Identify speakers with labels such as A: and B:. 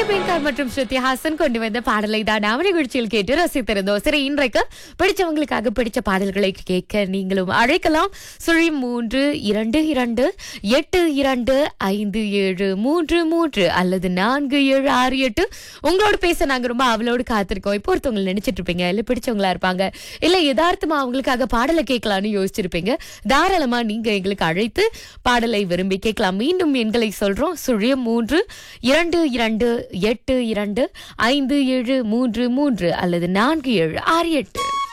A: வெங்கட் மற்றும் ஸ்ருதி ஹாசன் கொண்டு வந்த பாடலை தான் நாம நிகழ்ச்சியில் கேட்டு ரசித்திருந்தோம் சரி இன்றைக்கு பிடிச்சவங்களுக்காக பிடிச்ச பாடல்களை கேட்க நீங்களும் அழைக்கலாம் சுழி மூன்று இரண்டு இரண்டு எட்டு இரண்டு ஐந்து ஏழு மூன்று மூன்று அல்லது நான்கு ஏழு ஆறு எட்டு உங்களோட பேச நாங்க ரொம்ப அவளோடு காத்திருக்கோம் இப்போ ஒருத்தவங்க நினைச்சிட்டு இருப்பீங்க இல்ல பிடிச்சவங்களா இருப்பாங்க இல்ல யதார்த்தமா அவங்களுக்காக பாடலை கேட்கலாம்னு யோசிச்சிருப்பீங்க தாராளமா நீங்க எங்களுக்கு அழைத்து பாடலை விரும்பி கேட்கலாம் மீண்டும் எண்களை சொல்றோம் சுழியம் மூன்று இரண்டு இரண்டு எட்டு இரண்டு ஐந்து ஏழு மூன்று மூன்று அல்லது நான்கு ஏழு ஆறு எட்டு